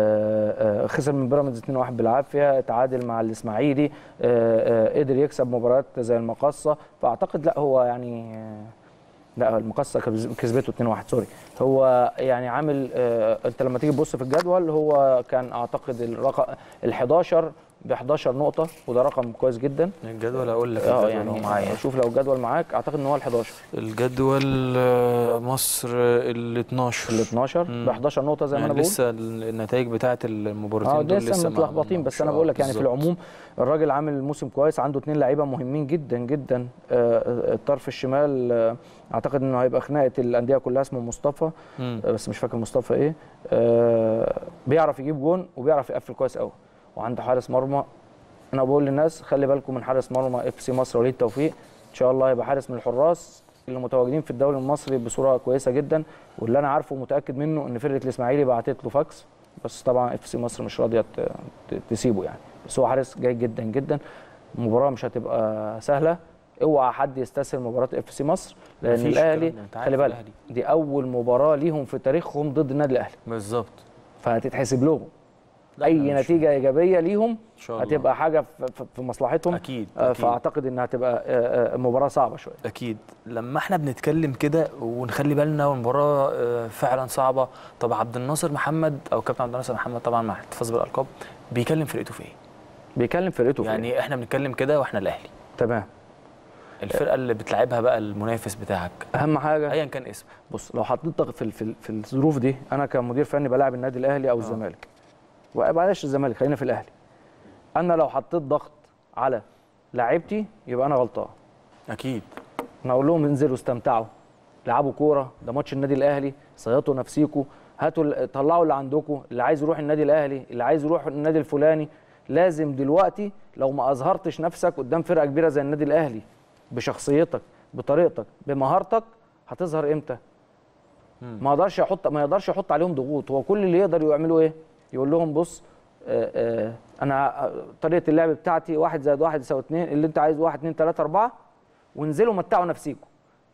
آه، آه، خسر من بيراميدز 2-1 بالعافيه تعادل مع الاسماعيلي آه، آه، قدر يكسب مباريات زي المقصه فاعتقد لا هو يعني آه، لا المقصه كسب- كسبته 2-1 سوري هو يعني عامل آه، انت لما تيجي تبص في الجدول هو كان اعتقد الرقم ال 11 ب 11 نقطه وده رقم كويس جدا الجدول اقول لك اه الجدول يعني هو معايا شوف لو الجدول معاك اعتقد ان هو ال 11 الجدول آه، مصر ال 12 ال 12 مم. ب 11 نقطه زي ما يعني انا بقول لسه النتائج بتاعه المباراتين اه دول لسه ما- متلخبطين ما- بس انا بقول لك يعني في بالظبط. العموم الراجل عامل موسم كويس عنده اثنين لعيبه مهمين جدا جدا آه، الطرف الشمال آه، اعتقد انه هيبقى خناقه الانديه كلها اسمه مصطفى مم. آه، بس مش فاكر مصطفى ايه آه، بيعرف يجيب جون وبيعرف يقفل كويس قوي وعنده حارس مرمى انا بقول للناس خلي بالكم من حارس مرمى اف سي مصر وليد توفيق ان شاء الله هيبقى حارس من الحراس اللي متواجدين في الدوري المصري بصوره كويسه جدا واللي انا عارفه ومتاكد منه ان فرقه الاسماعيلي بعتت له فاكس بس طبعا اف سي مصر مش راضيه ت- ت- تسيبه يعني بس هو حارس جيد جدا جدا المباراه مش هتبقى سهله اوعى حد يستسهل مباراه اف سي مصر لان مفيش الاهلي الكلام ده، أنت عارف خلي بالك الأهلي. دي اول مباراه ليهم في تاريخهم ضد النادي الاهلي بالظبط فهتتحسب لهم لا، اي إحنا مش- نتيجه ايجابيه ليهم ان شاء الله هتبقى حاجه في- في- في مصلحتهم اكيد آه، اكيد فاعتقد انها هتبقى آه، آه، مباراه صعبه شويه اكيد لما احنا بنتكلم كده ونخلي بالنا والمباراه آه، فعلا صعبه طب عبد الناصر محمد او كابتن عبد الناصر محمد طبعا مع احتفاظ بالالقاب بيكلم فرقته في ايه بيكلم فرقته في إيه؟ يعني احنا بنتكلم كده واحنا الاهلي تمام الفرقه اللي بتلعبها بقى المنافس بتاعك اهم حاجه ايا كان اسمه بص لو حطيتك في ال- في ال- في الظروف دي انا كمدير فني بلاعب النادي الاهلي او الزمالك وبلاش الزمالك خلينا في الاهلي انا لو حطيت ضغط على لاعيبتي يبقى انا غلطان اكيد انا اقول لهم انزلوا استمتعوا لعبوا كوره ده ماتش النادي الاهلي صيطوا نفسيكم هاتوا ال- طلعوا اللي عندكم اللي عايز يروح النادي الاهلي اللي عايز يروح النادي الفلاني لازم دلوقتي لو ما اظهرتش نفسك قدام فرقه كبيره زي النادي الاهلي بشخصيتك بطريقتك بمهارتك هتظهر امتى مم. ما يقدرش يحط ما يقدرش يحط عليهم ضغوط هو كل اللي يقدر يعمله ايه يقول لهم بص آه آه انا آه، طريقه اللعب بتاعتي واحد زائد واحد يساوي اتنين اللي انت عايزه واحد اتنين تلاته اربعه وانزلوا متعوا نفسيكم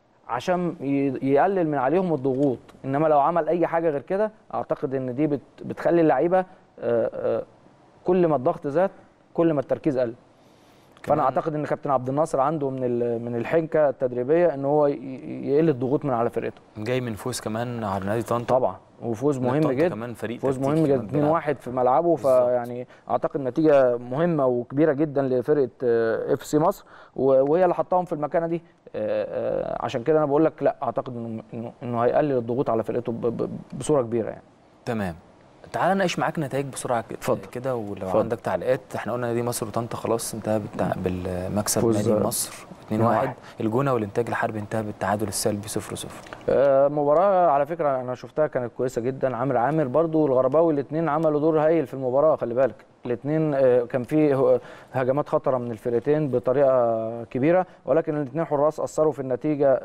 عشان ي- يقلل من عليهم الضغوط انما لو عمل اي حاجه غير كده اعتقد ان دي بت بتخلي اللعيبه آه، آه، كل ما الضغط زاد كل ما التركيز قل فانا كمان- اعتقد ان كابتن عبد الناصر عنده من ال- من الحنكه التدريبيه ان هو ي- ي- يقل الضغوط من على فرقته جاي من فوز كمان على نادي طنطا طبعا وفوز مهم طنطا جدا كمان فريق فوز تكتيكي مهم كمان جدا بيلعب. 2-1 في ملعبه بالظبط. فيعني اعتقد نتيجه مهمه وكبيره جدا لفرقه اف سي مصر و- وهي اللي حطاهم في المكانه دي آه، آه، عشان كده انا بقول لك لا اعتقد انه انه انه هيقلل الضغوط على فرقته ب- ب- بصوره كبيره يعني تمام تعال نناقش معاك نتائج بسرعه كده اتفضل. كده ولو اتفضل. عندك تعليقات احنا قلنا نادي مصر وطنطا خلاص انتهى بالتع... بالمكسب فوز- نادي مصر 2-1 2-1. الجونه والانتاج الحربي انتهى بالتعادل السلبي 0-0 آه، مباراة على فكرة أنا شفتها كانت كويسة جدا عامر عامر برضو الغرباوي الاثنين عملوا دور هايل في المباراة خلي بالك الاثنين كان في ه- هجمات خطرة من الفرقتين بطريقة كبيرة ولكن الاثنين حراس أثروا في النتيجة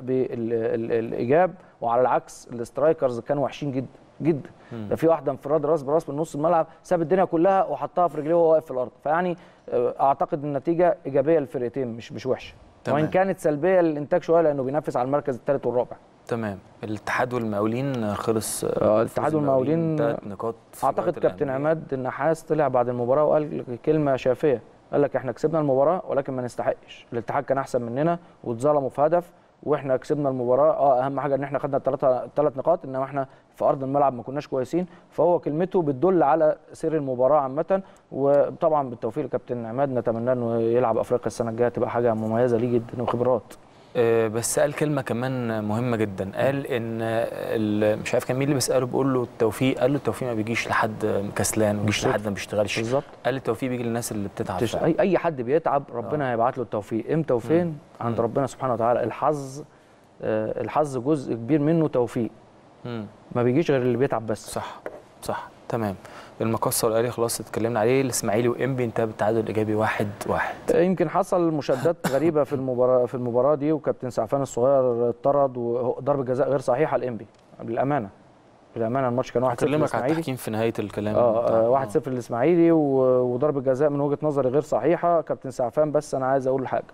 بالإيجاب وعلى العكس الاسترايكرز كانوا وحشين جدا جدا ده في واحدة انفراد راس براس من نص الملعب ساب الدنيا كلها وحطها في رجليه وهو واقف في الأرض فيعني آه، أعتقد النتيجة إيجابية للفرقتين مش مش وحشة تمام. وإن كانت سلبية للإنتاج شوية لأنه بينافس على المركز الثالث والرابع تمام الاتحاد والمقاولين خلص آه، الاتحاد والمقاولين ثلاث نقاط في اعتقد مباراة كابتن الأندية. عماد النحاس طلع بعد المباراه وقال كلمه شافيه قال لك احنا كسبنا المباراه ولكن ما نستحقش الاتحاد كان احسن مننا واتظلموا في هدف واحنا كسبنا المباراه اه اهم حاجه ان احنا خدنا الثلاثه ثلاث نقاط انما احنا في ارض الملعب ما كناش كويسين فهو كلمته بتدل على سير المباراه عامه وطبعا بالتوفيق لكابتن عماد نتمنى انه يلعب افريقيا السنه الجايه تبقى حاجه مميزه ليه جدا وخبرات آه، بس قال كلمه كمان مهمه جدا قال ان ال- مش عارف كان مين اللي بيساله بيقول له التوفيق قال له التوفيق ما بيجيش لحد كسلان ما بيجيش لحد ما بيشتغلش بالظبط قال التوفيق بيجي للناس اللي بتتعب تش... فعلا. اي اي حد بيتعب ربنا هيبعت له التوفيق امتى وفين عند مم. ربنا سبحانه وتعالى الحظ آه، الحظ جزء كبير منه توفيق مم. ما بيجيش غير اللي بيتعب بس صح صح تمام المقصه والاهلي خلاص اتكلمنا عليه الاسماعيلي وانبي انتهى بالتعادل الايجابي واحد واحد آه، يمكن حصل مشادات غريبه في المباراه في المباراه دي وكابتن سعفان الصغير اتطرد وضربه جزاء غير صحيحه لانبي بالامانه للامانه الماتش كان 1-0 اكلمك على للاسماعيلي التحكيم في نهايه الكلام اه بتاع- آه، 1-0 للاسماعيلي و- وضربه جزاء من وجهه نظري غير صحيحه كابتن سعفان بس انا عايز اقول حاجه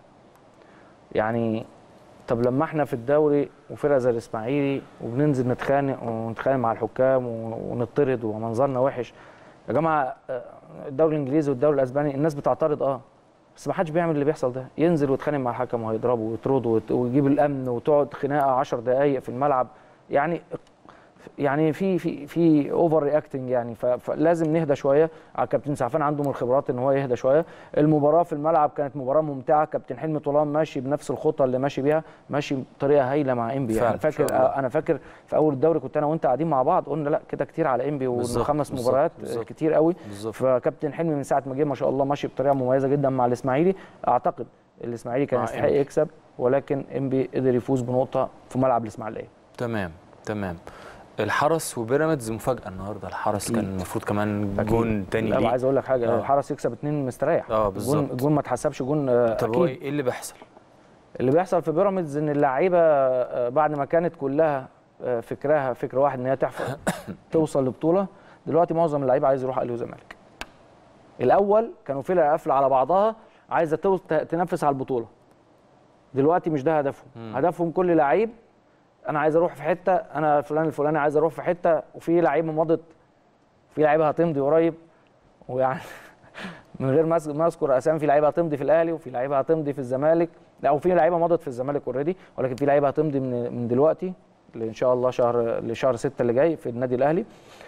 يعني طب لما احنا في الدوري وفرقه زي الاسماعيلي وبننزل نتخانق ونتخانق مع الحكام ون- ونطرد ومنظرنا وحش يا جماعه آه، الدوري الانجليزي والدوري الاسباني الناس بتعترض اه بس ما حدش بيعمل اللي بيحصل ده ينزل ويتخانق مع الحكم وهيضربه ويطرده ويت- ويجيب الامن وتقعد خناقه 10 دقائق في الملعب يعني يعني في في في اوفر رياكتنج يعني ف- فلازم نهدى شويه على كابتن سعفان عنده من الخبرات ان هو يهدى شويه المباراه في الملعب كانت مباراه ممتعه كابتن حلمي طولان ماشي بنفس الخطه اللي ماشي بيها ماشي بطريقه هايله مع انبي فعلا، يعني إن شاء فاكر الله. انا فاكر في اول الدوري كنت انا وانت قاعدين مع بعض قلنا لا كده كتير على انبي بالظبط، وخمس بالظبط، مباريات بالظبط. كتير قوي بالظبط فكابتن حلمي من ساعه ما جه ما شاء الله ماشي بطريقه مميزه جدا مع الاسماعيلي اعتقد الاسماعيلي كان مع يستحق إنبي. يكسب ولكن انبي قدر يفوز بنقطه في ملعب الاسماعيليه تمام تمام الحرس وبيراميدز مفاجاه النهارده الحرس كان أكيد. المفروض كمان أكيد. جون تاني لا ليه عايز اقول لك حاجه آه. الحرس يكسب اتنين مستريح اه جون بالظبط جون ما اتحسبش جون آه، طب هو اكيد ايه اللي بيحصل اللي بيحصل في بيراميدز ان اللعيبه آه، بعد ما كانت كلها آه، فكرها فكر واحد ان هي تحفظ توصل لبطوله دلوقتي معظم اللعيبه عايز يروح اهلي وزمالك الاول كانوا فرقه قافله على بعضها عايزه تو- ت- تنافس على البطوله دلوقتي مش ده هدفهم مم. هدفهم كل لعيب انا عايز اروح في حته انا فلان الفلاني عايز اروح في حته وفي لعيبه مضت في لعيبه هتمضي قريب ويعني من غير ما أذ- ما اذكر اسامي في لعيبه هتمضي في الاهلي وفي لعيبه هتمضي في الزمالك لا وفي لعيبه مضت في الزمالك اوريدي ولكن في لعيبه هتمضي من من دلوقتي ان شاء الله شهر لشهر 6 اللي جاي في النادي الاهلي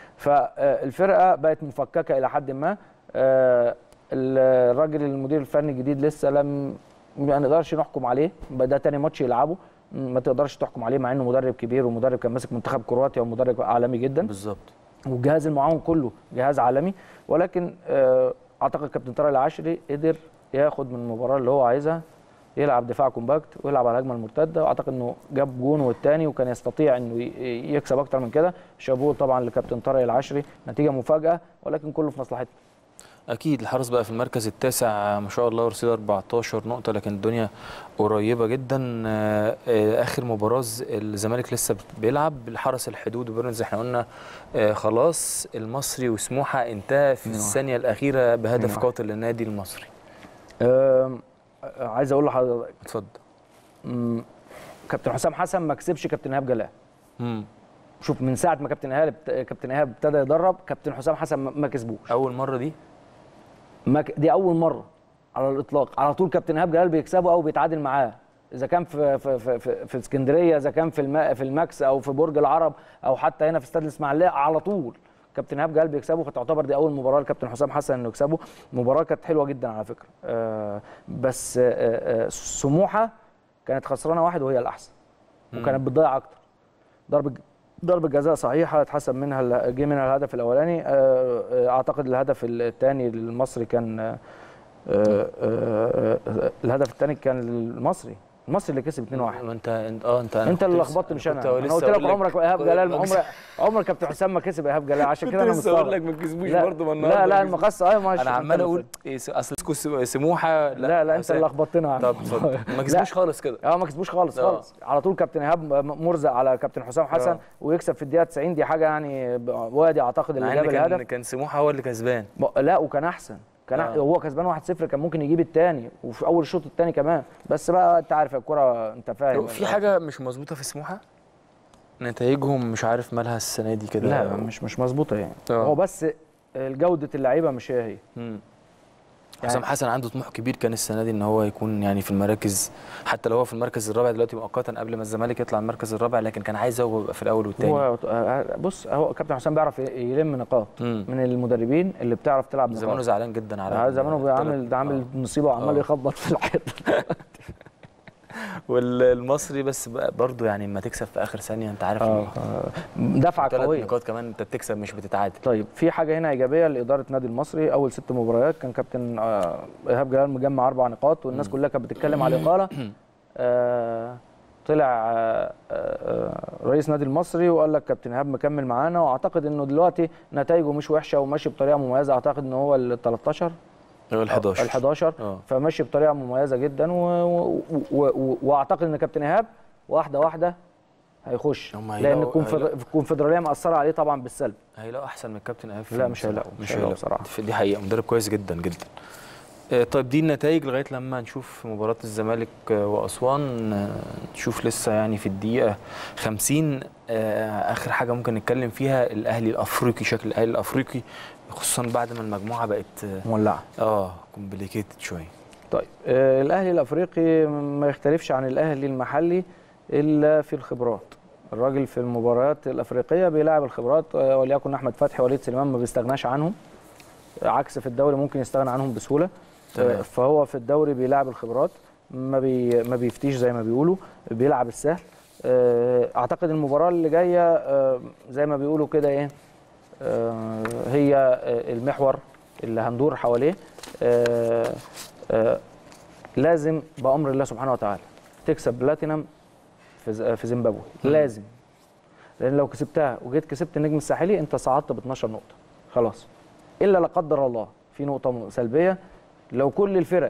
فالفرقه بقت مفككه الى حد ما آه، الراجل المدير الفني الجديد لسه لم ما نقدرش نحكم عليه بقى ده تاني ماتش يلعبه ما تقدرش تحكم عليه مع انه مدرب كبير ومدرب كان ماسك منتخب كرواتيا ومدرب عالمي جدا بالظبط والجهاز المعاون كله جهاز عالمي ولكن آه، اعتقد كابتن طارق العشري قدر ياخد من المباراه اللي هو عايزها يلعب دفاع كومباكت ويلعب على الهجمه المرتده واعتقد انه جاب جون والتاني وكان يستطيع انه ي- يكسب اكتر من كده شابوه طبعا لكابتن طارق العشري نتيجه مفاجاه ولكن كله في مصلحتنا اكيد الحرس بقى في المركز التاسع ما شاء الله ورصيد 14 نقطه لكن الدنيا قريبه جدا آه، آه، اخر مباراه ز- الزمالك لسه بيلعب الحرس الحدود وبيراميدز احنا قلنا آه، خلاص المصري وسموحه انتهى في من واحد. الثانيه الاخيره من بهدف واحد. قاتل للنادي المصري آم، آه، عايز اقول لحضرتك اتفضل مم، كابتن حسام حسن ما كسبش كابتن ايهاب جلال مم. شوف من ساعه ما كابتن ايهاب كابتن ايهاب ابتدى يدرب كابتن حسام حسن ما- ما كسبوش اول مره دي ما ك- دي اول مره على الاطلاق على طول كابتن ايهاب جلال بيكسبه او بيتعادل معاه اذا كان في في في في, في اسكندريه اذا كان في الم... في الماكس او في برج العرب او حتى هنا في استاد الاسماعيليه على طول كابتن ايهاب جلال بيكسبه فتعتبر دي اول مباراه لكابتن حسام حسن انه يكسبه المباراه كانت حلوه جدا على فكره آه بس آه آه سموحه كانت خسرانه واحد وهي الاحسن وكانت بتضيع اكتر ضرب ضربة جزاء صحيحة اتحسب منها ال- جه منها الهدف الأولاني آه، آه، أعتقد الهدف الثاني المصري كان آه، آه، آه، آه، الهدف الثاني كان المصري المصري اللي كسب 2-1 ما انت انت اه انت أنا انت كنت اللي لسه- لخبطت مش انا كنت انا لسه قلت لك أقول عمرك ايهاب جلال كنت- عمر عمر كابتن حسام ما كسب ايهاب جلال عشان كده كنت انا لسه اقول مستغرب لك ما تكسبوش لا برضه ما لا النهارده لا ما كسبوش. المقص ايوه ماشي انا انت عمال اللي اقول إيه س- اصل اسكو س- سموحه لا لا انت حسام. اللي لخبطتنا يا طب عم. اتفضل ما لا. كسبوش خالص كده اه ما كسبوش خالص آه. خالص على طول كابتن ايهاب م- مرزق على كابتن حسام حسن آه. ويكسب في الدقيقه 90 دي حاجه يعني ب- وادي اعتقد اللي مع جاب ان كان الهدف كان سموحه هو اللي كسبان م- لا وكان احسن كان آه. آه. هو كسبان 1-0 كان ممكن يجيب الثاني وفي اول الشوط الثاني كمان بس بقى انت عارف الكره انت فاهم في حاجه مش مظبوطه في سموحه نتائجهم مش عارف مالها السنه دي كده لا مش مش مظبوطه يعني آه. هو بس جوده اللعيبه مش هي هي مم. يعني- حسام حسن عنده طموح كبير كان السنه دي ان هو يكون يعني في المراكز حتى لو هو في المركز الرابع دلوقتي مؤقتا قبل ما الزمالك يطلع المركز الرابع لكن كان عايز هو يبقى في الاول والثاني هو آه، بص هو كابتن حسام بيعرف يلم نقاط مم. من المدربين اللي بتعرف تلعب زمانه نقاط زعلان جدا على آه، زمانه التلات- عامل ده عامل آه. مصيبه وعمال آه. يخبط في الحيط والمصري بس بقى برضه يعني اما تكسب في اخر ثانيه انت عارف اه آه، دفعه ثلاث قويه نقاط كمان انت بتكسب مش بتتعادل طيب في حاجه هنا ايجابيه لاداره النادي المصري اول ست مباريات كان كابتن آه، ايهاب جلال مجمع اربع نقاط والناس كلها كانت بتتكلم على الاقاله آه، طلع آه، آه، رئيس نادي المصري وقال لك كابتن ايهاب مكمل معانا واعتقد انه دلوقتي نتائجه مش وحشه وماشي بطريقه مميزه اعتقد ان هو ال 13 ال 11 ال 11 اه فماشي بطريقه مميزه جدا و... و... و... و... واعتقد ان كابتن ايهاب واحده واحده هيخش هم لان هيلاقوا- الكونفد- هيلاقوا- الكونفدراليه مأثره عليه طبعا بالسلب هيلاقوا احسن من الكابتن ايهاب لا، فين مش بصراحة؟ هيلاقوا، مش مش هيلاقوا هيلاقوا بصراحة. دي حقيقه مدرب كويس جدا جدا آه، طيب دي النتائج لغايه لما نشوف مباراه الزمالك آه، واسوان آه، نشوف لسه يعني في الدقيقه 50 آه، اخر حاجه ممكن نتكلم فيها الاهلي الافريقي شكل الاهلي الافريقي خصوصا بعد ما المجموعه بقت آه، مولعه اه كومبليكيتد شويه طيب آه الاهلي الافريقي ما يختلفش عن الاهلي المحلي الا في الخبرات الراجل في المباريات الافريقيه بيلاعب الخبرات آه، وليكن احمد فتحي وليد سليمان ما بيستغناش عنهم عكس في الدوري ممكن يستغنى عنهم بسهوله تمام. آه، فهو في الدوري بيلاعب الخبرات ما بي ما بيفتيش زي ما بيقولوا بيلعب السهل آه، اعتقد المباراه اللي جايه آه، زي ما بيقولوا كده ايه آه، هي آه، المحور اللي هندور حواليه آه، آه، لازم بامر الله سبحانه وتعالى تكسب بلاتينم في ز- في زيمبابوي مم. لازم لان لو كسبتها وجيت كسبت النجم الساحلي انت صعدت ب 12 نقطه خلاص الا لا قدر الله في نقطه سلبيه لو كل الفرق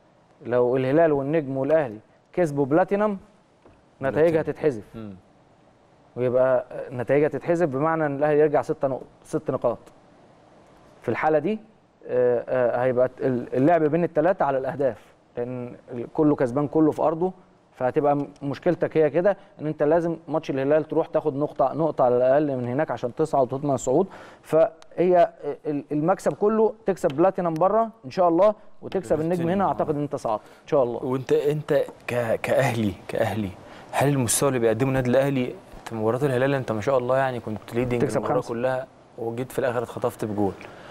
لو الهلال والنجم والاهلي كسبوا بلاتينم نتائجها بلاتينم. تتحذف مم. ويبقى نتائجها تتحذف بمعنى ان الاهلي يرجع ست نقط ست نقاط في الحاله دي آه، آه، هيبقى اللعب بين الثلاثه على الاهداف لان كله كسبان كله في ارضه فهتبقى م- مشكلتك هي كده ان انت لازم ماتش الهلال تروح تاخد نقطه نقطه على الاقل من هناك عشان تصعد وتضمن الصعود فهي ال- المكسب كله تكسب بلاتينم بره ان شاء الله وتكسب النجم بلاتينم، هنا آه. اعتقد ان انت صعدت ان شاء الله وانت انت ك... كاهلي كاهلي هل المستوى اللي بيقدمه النادي الاهلي في مباراه الهلال انت ما شاء الله يعني كنت ليدنج تكسب المباراه خمسة. كلها وجيت في الاخر اتخطفت بجول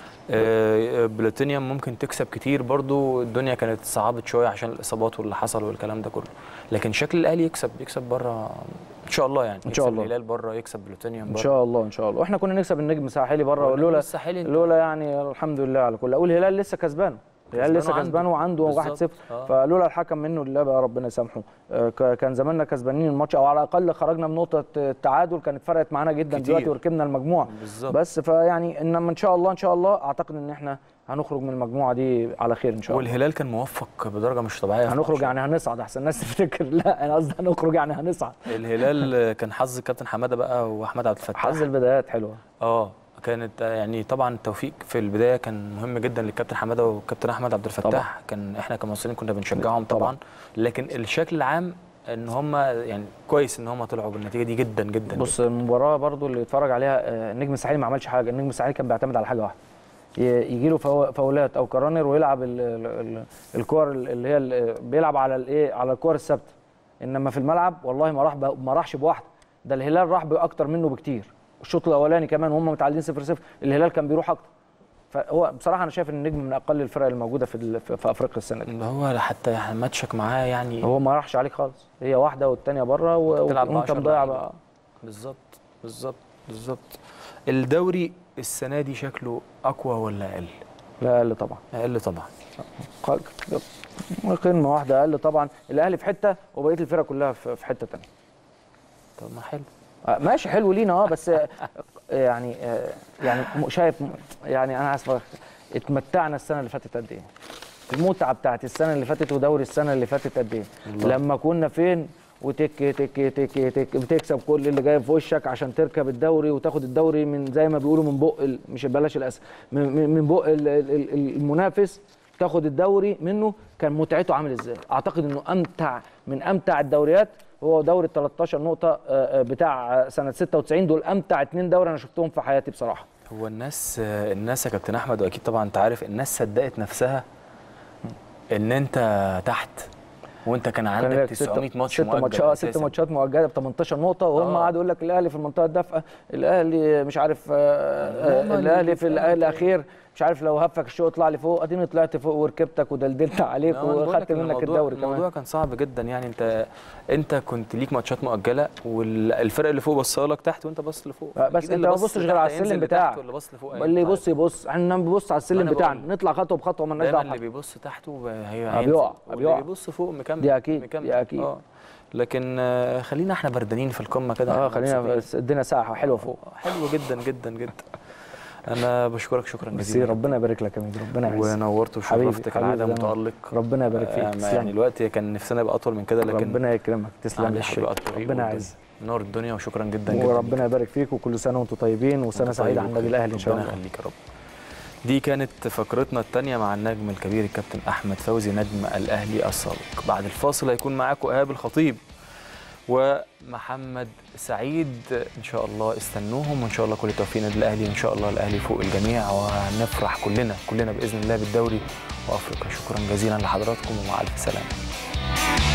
آه، بلاتينيوم ممكن تكسب كتير برضو الدنيا كانت صعبت شويه عشان الاصابات واللي حصل والكلام ده كله لكن شكل الاهلي يكسب يكسب بره ان شاء الله يعني إن شاء يكسب الله. الهلال بره يكسب بلاتينيوم ان بره شاء الله ان شاء الله واحنا كنا نكسب النجم الساحلي بره ولولا الساحلي انت لولا يعني الحمد لله على كل اقول الهلال لسه كسبانه الهلال كسبانه لسه عنده. كسبانه وعنده 1-0 بالظبط. آه. فلولا الحكم منه لله بقى ربنا يسامحه آه، ك- كان زماننا كسبانين الماتش او على الاقل خرجنا بنقطه التعادل كانت فرقت معانا جدا كتير. دلوقتي وركبنا المجموعه بالظبط بس فيعني انما ان شاء الله ان شاء الله اعتقد ان احنا هنخرج من المجموعه دي على خير ان شاء الله والهلال كان موفق بدرجه مش طبيعيه في هنخرج الماتش. يعني هنصعد احسن الناس تفتكر لا انا قصدي هنخرج يعني هنصعد الهلال كان حظ الكابتن حماده بقى واحمد عبد الفتاح حظ البدايات حلوه اه كانت آه، يعني طبعا التوفيق في البدايه كان مهم جدا للكابتن حماده والكابتن احمد عبد الفتاح طبعاً. كان احنا كمصريين كنا بنشجعهم طبعا, طبعاً. لكن الشكل العام ان هم يعني كويس ان هم طلعوا بالنتيجه دي جدا جدا بص المباراه برضو اللي اتفرج عليها آه، النجم الساحلي ما عملش حاجه النجم الساحلي كان بيعتمد على حاجه واحده يجي له فاولات او كرانر ويلعب ال- ال- ال- الكور اللي هي ال- بيلعب على الايه على الكور الثابته انما في الملعب والله ما راح ب- ما راحش بواحده ده الهلال راح باكتر منه بكتير الشوط الاولاني كمان وهم متعادلين 0 0 الهلال كان بيروح اكتر فهو بصراحه انا شايف ان النجم من اقل الفرق الموجوده في ال- في في افريقيا السنه دي اللي هو حتى يعني ماتشك معاه يعني هو ما راحش عليك خالص هي واحده والثانيه بره و- بتلعب وانت بعشر مضيع لعيبة. بقى بالظبط بالظبط بالظبط الدوري السنه دي شكله اقوى ولا اقل؟ لا اقل طبعا اقل طبعا قل- قمه واحده اقل طبعا الاهلي في حته وبقيه الفرق كلها في في حته ثانيه طب ما حلو آه، ماشي حلو لينا اه بس آه، يعني آه، يعني م- شايف م- يعني انا اسف اتمتعنا السنه اللي فاتت قد ايه المتعه بتاعت السنه اللي فاتت ودوري السنه اللي فاتت قد ايه والله. لما كنا فين وتك تك تك تك بتكسب كل اللي جاي في وشك عشان تركب الدوري وتاخد الدوري من زي ما بيقولوا من بق ال- مش بلاش الاسف من, من من بق ال- ال- ال- المنافس تاخد الدوري منه كان متعته عامل ازاي اعتقد انه امتع من امتع الدوريات هو دوري ال 13 نقطه آه، آه، بتاع سنه 96 دول امتع اتنين دوري انا شفتهم في حياتي بصراحه هو الناس الناس يا كابتن احمد واكيد طبعا انت عارف الناس صدقت نفسها ان انت تحت وانت كان عندك لك 900 ماتش ست مؤجل ماتشات ست أساساً. ماتشات مؤجله ب 18 نقطه وهم آه. قعدوا يقول لك الاهلي في المنطقه الدافئه الاهلي مش عارف آه، آه، هم اللي الاهلي في بيفرقوا. الاخير مش عارف لو هفك الشوط اطلع لي فوق اديني طلعت فوق وركبتك ودلدلت عليك لا، أنا بقول وخدت لك إن منك الموضوع- الدوري كمان الموضوع كان صعب جدا يعني انت انت كنت ليك ماتشات مؤجله والفرق اللي فوق بصالك تحت وانت باصص لفوق بس أكيد انت اللي ما بص تبصش غير تحت على هينزل السلم لتحت بتاعك. واللي باص لفوق اللي هيطلع يبص يبص احنا بنبص على السلم أنا بتاعنا بقول. نطلع خطوه بخطوه مالناش دايما دعوه اللي بحد. بيبص تحته هي آه، هينزل بيقع، واللي بيقع. بيبص فوق مكمل دي أكيد، مكمل. دي أكيد. اه لكن آه، خلينا احنا بردانين في القمه كده اه إحنا خلينا مبسوطين. بس الدنيا ساعه حلوه فوق حلو جدا جدا جدا انا بشكرك شكرا بس جزيلا ربنا يبارك لك يا ميدو ربنا يعزك ونورت حبيبي، وشرفت حبيبي كالعاده زي ما- متالق ربنا يبارك آه، فيك ما تسلم يعني الوقت كان نفسنا يبقى اطول من كده لكن ربنا يكرمك تسلم يا معلش حبيبي بقى الطريق ربنا والدنيا. يعزك نور الدنيا وشكرا جدا جدا وربنا يبارك فيك وكل سنه وانتم طيبين وسنه وأنت سعيده طيب على النادي وخير. الاهلي ان شاء ربنا الله يخليك يا رب دي كانت فقرتنا الثانية مع النجم الكبير الكابتن أحمد فوزي نجم الأهلي السابق بعد الفاصل هيكون معاكم إيهاب الخطيب ومحمد سعيد إن شاء الله استنوهم وإن شاء الله كل التوفيق للنادي الأهلي إن شاء الله الأهلي فوق الجميع وهنفرح كلنا كلنا بإذن الله بالدوري وأفريقيا شكرا جزيلا لحضراتكم ومع ألف سلامة